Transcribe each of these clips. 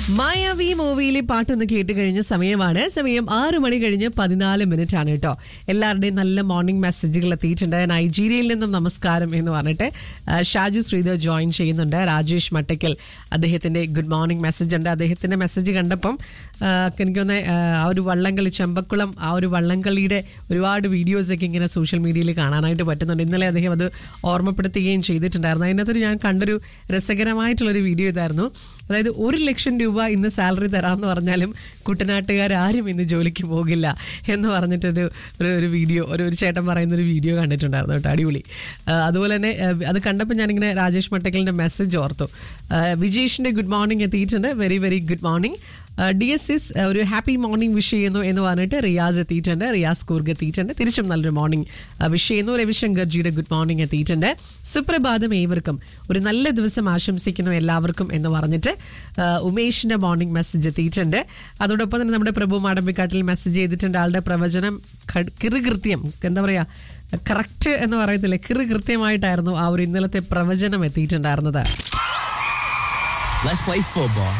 മായാവി മൂവിയിലെ പാട്ടൊന്ന് കേട്ട് കഴിഞ്ഞ സമയമാണ് സമയം ആറു മണി കഴിഞ്ഞ് പതിനാല് മിനിറ്റ് ആണ് കേട്ടോ എല്ലാവരുടെയും നല്ല മോർണിംഗ് മെസ്സേജുകൾ എത്തിയിട്ടുണ്ട് നൈജീരിയയിൽ നിന്നും നമസ്കാരം എന്ന് പറഞ്ഞിട്ട് ആ, ഷാജു ശ്രീധർ ജോയിൻ ചെയ്യുന്നുണ്ട് രാജേഷ് മട്ടയ്ക്കൽ അദ്ദേഹത്തിന്റെ ഗുഡ് മോർണിംഗ് മെസ്സേജ് ഉണ്ട് അദ്ദേഹത്തിന്റെ മെസ്സേജ് കണ്ടപ്പം ആ, എനിക്ക് തോന്നുന്നത് ആ ഒരു വള്ളംകളി ചെമ്പക്കുളം ആ ഒരു വള്ളംകളിയുടെ ഒരുപാട് വീഡിയോസ് ഒക്കെ ഇങ്ങനെ സോഷ്യൽ മീഡിയയിൽ കാണാനായിട്ട് പറ്റുന്നുണ്ട് ഇന്നലെ അദ്ദേഹം അത് ഓർമ്മപ്പെടുത്തുകയും ചെയ്തിട്ടുണ്ടായിരുന്നു അതിനകത്തൊരു ഞാൻ കണ്ടൊരു രസകരമായിട്ടുള്ളൊരു വീഡിയോ ഇതായിരുന്നു അതായത് ഒരു ലക്ഷം രൂപ ഇന്ന് സാലറി തരാമെന്ന് പറഞ്ഞാലും കുട്ടനാട്ടുകാർ ആരും ഇന്ന് ജോലിക്ക് പോകില്ല എന്ന് പറഞ്ഞിട്ടൊരു ഒരു ഒരു വീഡിയോ ഒരു ഒരു ചേട്ടൻ പറയുന്ന ഒരു വീഡിയോ കണ്ടിട്ടുണ്ടായിരുന്നു കേട്ടോ അടിപൊളി ആ, അതുപോലെ തന്നെ ആ, അത് കണ്ടപ്പോൾ ഞാനിങ്ങനെ രാജേഷ് മട്ടക്കലിൻ്റെ മെസ്സേജ് ഓർത്തു ആ, വിജേഷിൻ്റെ ഗുഡ് മോർണിംഗ് എത്തിയിട്ടുണ്ട് very very good morning D S S ഒരു ഹാപ്പി മോർണിംഗ് വിഷ് ചെയ്യുന്നു എന്ന് പറഞ്ഞിട്ട് റിയാസ് എത്തിയിട്ടുണ്ട് റിയാസ് കൂർഗ് എത്തിയിട്ടുണ്ട് തിരിച്ചും നല്ലൊരു മോർണിംഗ് വിഷ് ചെയ്യുന്നു രവിശങ്കർജിയുടെ ഗുഡ് മോർണിംഗ് എത്തിയിട്ടുണ്ട് സുപ്രഭാതം ഏവർക്കും ഒരു നല്ല ദിവസം ആശംസിക്കുന്നു എല്ലാവർക്കും എന്ന് പറഞ്ഞിട്ട് ആ, ഉമേഷിന്റെ മോർണിംഗ് മെസ്സേജ് എത്തിയിട്ടുണ്ട് അതോടൊപ്പം തന്നെ നമ്മുടെ പ്രഭു മാടമ്പിക്കാട്ടിൽ മെസ്സേജ് ചെയ്തിട്ടുണ്ട് ആളുടെ പ്രവചനം ഖ- കിറുകൃത്യം എന്താ പറയാ കറക്റ്റ് എന്ന് പറയത്തില്ലേ കിറുകൃത്യമായിട്ടായിരുന്നു ആ ഒരു ഇന്നലത്തെ പ്രവചനം എത്തിയിട്ടുണ്ടായിരുന്നത് Let's play football.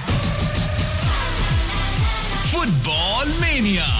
Football Mania.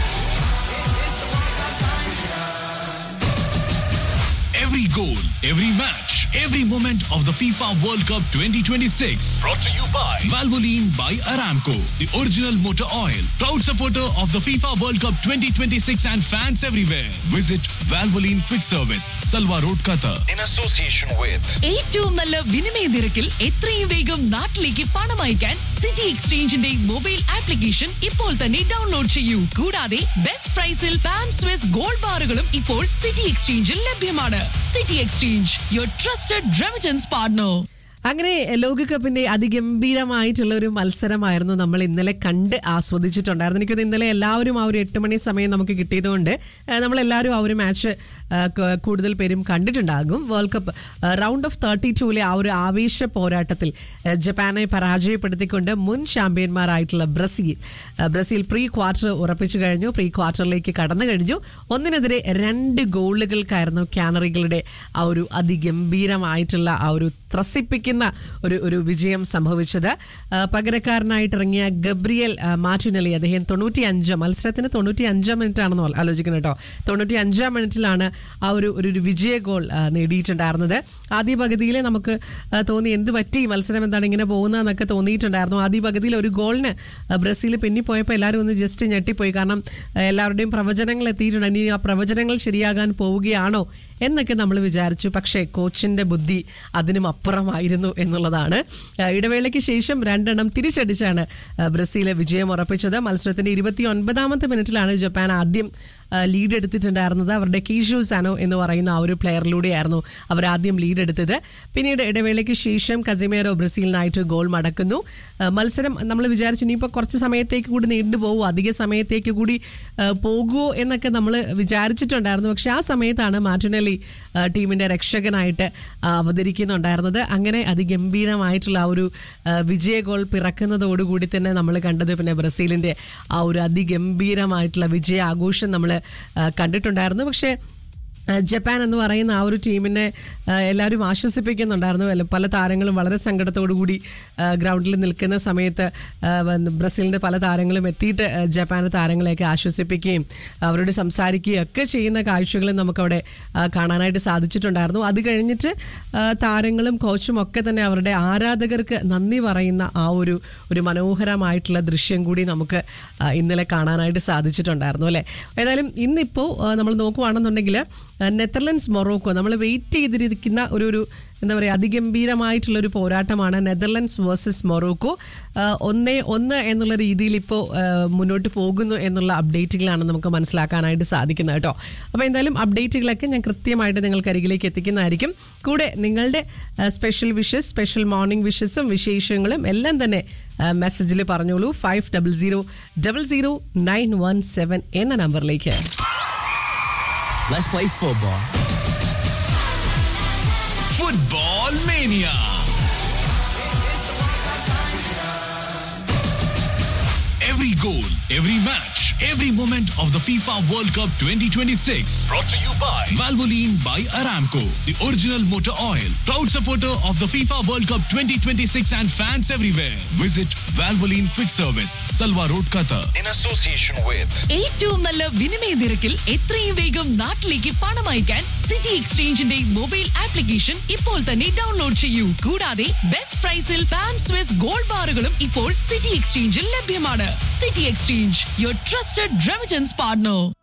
Every goal, every match, every moment of the FIFA World Cup 2026. Brought to you by Valvoline by Aramco, the original motor oil. Proud supporter of the FIFA World Cup 2026 and fans everywhere. Visit Valvoline Quick Service, Salwa Road, Qatar. in association with ഏറ്റവും നല്ല വിനിമയ നിരക്കിൽ എത്രയും വേഗം നാട്ടിലേക്ക് പണം അയക്കാൻ city എക്സ്ചേഞ്ചിന്റെ mobile application ഇപ്പോൾ തന്നെ ഡൗൺലോഡ് ചെയ്യൂ കൂടാതെ ബെസ്റ്റ് പ്രൈസിൽ പാം സ്വിസ് ഗോൾഡ് ബാറുകളും ഇപ്പോൾ സിറ്റി എക്സ്ചേഞ്ചിൽ ലഭ്യമാണ് city exchange your trusted remittance partner അങ്ങനെ ലോകകപ്പിന്റെ അതിഗംഭീരമായിട്ടുള്ള ഒരു മത്സരമായിരുന്നു നമ്മൾ ഇന്നലെ കണ്ട് ആസ്വദിച്ചിട്ടുണ്ടായിരുന്നു എനിക്കത് ഇന്നലെ എല്ലാവരും ആ ഒരു എട്ട് മണി സമയം നമുക്ക് കിട്ടിയതുകൊണ്ട് നമ്മൾ എല്ലാവരും ആ ഒരു മാച്ച് കൂടുതൽ പേരും കണ്ടിട്ടുണ്ടാകും world cup round of thirty ടൂലെ ആ ഒരു ആവേശ പോരാട്ടത്തിൽ ആ, ജപ്പാനെ പരാജയപ്പെടുത്തിക്കൊണ്ട് മുൻ ചാമ്പ്യന്മാരായിട്ടുള്ള ബ്രസീൽ ആ, ബ്രസീൽ പ്രീ ക്വാർട്ടർ ഉറപ്പിച്ചു കഴിഞ്ഞു പ്രീ ക്വാർട്ടറിലേക്ക് കടന്നു കഴിഞ്ഞു ഒന്നിനെതിരെ രണ്ട് ഗോളുകൾക്കായിരുന്നു കാനറികളുടെ ആ ഒരു അതിഗംഭീരമായിട്ടുള്ള ആ ഒരു ത്രസിപ്പിക്കുന്ന ഒരു ഒരു വിജയം സംഭവിച്ചത് ആ, പകരക്കാരനായിട്ട് ഇറങ്ങിയ ഗബ്രിയൽ ആ, മാർട്ടിനലി അദ്ദേഹം തൊണ്ണൂറ്റി അഞ്ച് മത്സരത്തിന് തൊണ്ണൂറ്റി അഞ്ചാം മിനിറ്റ് ആണെന്ന് ആലോചിക്കുന്നത് കേട്ടോ തൊണ്ണൂറ്റി അഞ്ചാം മിനിറ്റിലാണ് ആ ഒരു ഒരു ഒരു വിജയ ഗോൾ ആ, നേടിയിട്ടുണ്ടായിരുന്നത് ആദ്യ പകുതിയിൽ നമുക്ക് ആ, തോന്നി എന്ത് പറ്റി മത്സരം എന്താണ് ഇങ്ങനെ പോകുന്നതെന്നൊക്കെ തോന്നിയിട്ടുണ്ടായിരുന്നു ആദ്യ പകുതിയിൽ ഒരു ഗോളിന് ആ, ബ്രസീൽ പിന്നിപ്പോയപ്പോൾ എല്ലാവരും ഒന്ന് ജസ്റ്റ് ഞെട്ടിപ്പോയി കാരണം ആ, എല്ലാവരുടെയും പ്രവചനങ്ങൾ എത്തിയിട്ടുണ്ട് ഇനി ആ പ്രവചനങ്ങൾ ശരിയാകാൻ പോവുകയാണോ എന്നൊക്കെ നമ്മൾ വിചാരിച്ചു പക്ഷേ കോച്ചിന്റെ ബുദ്ധി അതിനും അപ്പുറമായിരുന്നു എന്നുള്ളതാണ് ആ, ഇടവേളയ്ക്ക് ശേഷം രണ്ടെണ്ണം തിരിച്ചടിച്ചാണ് ആ, ബ്രസീൽ വിജയം ഉറപ്പിച്ചത് മത്സരത്തിന്റെ ഇരുപത്തി ഒൻപതാമത്തെ മിനിറ്റിലാണ് ജപ്പാൻ ആദ്യം ആ, ലീഡ് എടുത്തിട്ടുണ്ടായിരുന്നത് അവരുടെ കീഷു സാനോ എന്ന് പറയുന്ന ആ ഒരു പ്ലെയറിലൂടെയായിരുന്നു അവർ ആദ്യം ലീഡ് എടുത്തത് പിന്നീട് ഇടവേളയ്ക്ക് ശേഷം കസിമേറോ ബ്രസീലിനായിട്ട് ഗോൾ മടക്കുന്നു ആ, മത്സരം നമ്മൾ വിചാരിച്ചു ഇനിയിപ്പോൾ കുറച്ച് സമയത്തേക്ക് കൂടി നീണ്ടു പോകുമോ അധിക സമയത്തേക്ക് കൂടി ആ, പോകുമോ എന്നൊക്കെ നമ്മൾ വിചാരിച്ചിട്ടുണ്ടായിരുന്നു പക്ഷെ ആ സമയത്താണ് മാർട്ടിനലി ആ, ടീമിന്റെ രക്ഷകനായിട്ട് ആ, അവതരിക്കുന്നുണ്ടായിരുന്നത് അങ്ങനെ അതിഗംഭീരമായിട്ടുള്ള ആ ഒരു ആ, വിജയ ഗോൾ പിറക്കുന്നതോടുകൂടി തന്നെ നമ്മൾ കണ്ടത് പിന്നെ ബ്രസീലിന്റെ ആ ഒരു അതിഗംഭീരമായിട്ടുള്ള വിജയ ആഘോഷം നമ്മൾ കണ്ടിട്ടുണ്ടായിരുന്നു പക്ഷേ ആ, ജപ്പാൻ എന്ന് പറയുന്ന ആ ഒരു ടീമിനെ ആ, എല്ലാവരും ആശ്വസിപ്പിക്കുന്നുണ്ടായിരുന്നു അല്ല, പല താരങ്ങളും വളരെ സങ്കടത്തോടു കൂടി ആ, ഗ്രൗണ്ടിൽ നിൽക്കുന്ന സമയത്ത് ആ, വന്ന് ബ്രസീലിന്റെ പല താരങ്ങളും എത്തിയിട്ട് ആ, ജപ്പാൻ താരങ്ങളെയൊക്കെ ആശ്വസിപ്പിക്കുകയും അവരോട് സംസാരിക്കുകയും ഒക്കെ ചെയ്യുന്ന കാഴ്ചകളും നമുക്കവിടെ ആ, കാണാനായിട്ട് സാധിച്ചിട്ടുണ്ടായിരുന്നു അത് കഴിഞ്ഞിട്ട് ആ, താരങ്ങളും കോച്ചും ഒക്കെ തന്നെ അവരുടെ ആരാധകർക്ക് നന്ദി പറയുന്ന ആ ഒരു ഒരു മനോഹരമായിട്ടുള്ള ദൃശ്യം കൂടി നമുക്ക് ആ, ഇന്നലെ കാണാനായിട്ട് സാധിച്ചിട്ടുണ്ടായിരുന്നു അല്ലേ ഏതായാലും ഇന്നിപ്പോൾ നമ്മൾ നോക്കുവാണെന്നുണ്ടെങ്കിൽ ആ, നെതർലൻഡ്സ് മൊറോക്കോ നമ്മൾ വെയിറ്റ് ചെയ്തിരിക്കുന്ന ഒരു ഒരു എന്താ പറയുക അതിഗംഭീരമായിട്ടുള്ള ഒരു പോരാട്ടമാണ് നെതർലൻഡ്സ് വേഴ്സസ് മൊറോക്കോ ആ, ഒന്നേ ഒന്ന് എന്നുള്ള രീതിയിൽ ഇപ്പോൾ മുന്നോട്ട് പോകുന്നു എന്നുള്ള അപ്ഡേറ്റുകളാണ് നമുക്ക് മനസ്സിലാക്കാനായിട്ട് സാധിക്കുന്നത് കേട്ടോ അപ്പോൾ എന്തായാലും അപ്ഡേറ്റുകളൊക്കെ ഞാൻ കൃത്യമായിട്ട് നിങ്ങൾക്ക് അരികിലേക്ക് എത്തിക്കുന്നതായിരിക്കും കൂടെ നിങ്ങളുടെ സ്പെഷ്യൽ വിഷസ് സ്പെഷ്യൽ മോർണിംഗ് വിഷസും വിശേഷങ്ങളും എല്ലാം തന്നെ മെസ്സേജിൽ പറഞ്ഞോളൂ five double zero double zero nine one seven എന്ന നമ്പറിലേക്ക് Let's play football. Football Mania. Every goal, every match, every moment of the FIFA World Cup 2026. Brought to you by Valvoline by Aramco, the original motor oil. Proud supporter of the FIFA World Cup 2026 and fans everywhere. Visit Valvoline Quick Service, Salwa Road, Qatar. in association with ഏറ്റവും നല്ല വിനിമയ നിരക്കിൽ എത്രയും വേഗം നാട്ടിലേക്ക് പണം അയക്കാൻ city എക്സ്ചേഞ്ചിന്റെ mobile application ഇപ്പോൾ തന്നെ ഡൗൺലോഡ് ചെയ്യൂ കൂടാതെ ബെസ്റ്റ് പ്രൈസിൽ പാം സ്വിസ് ഗോൾഡ് ബാറുകളും ഇപ്പോൾ സിറ്റി എക്സ്ചേഞ്ചിൽ ലഭ്യമാണ് city exchange your trusted remittance partner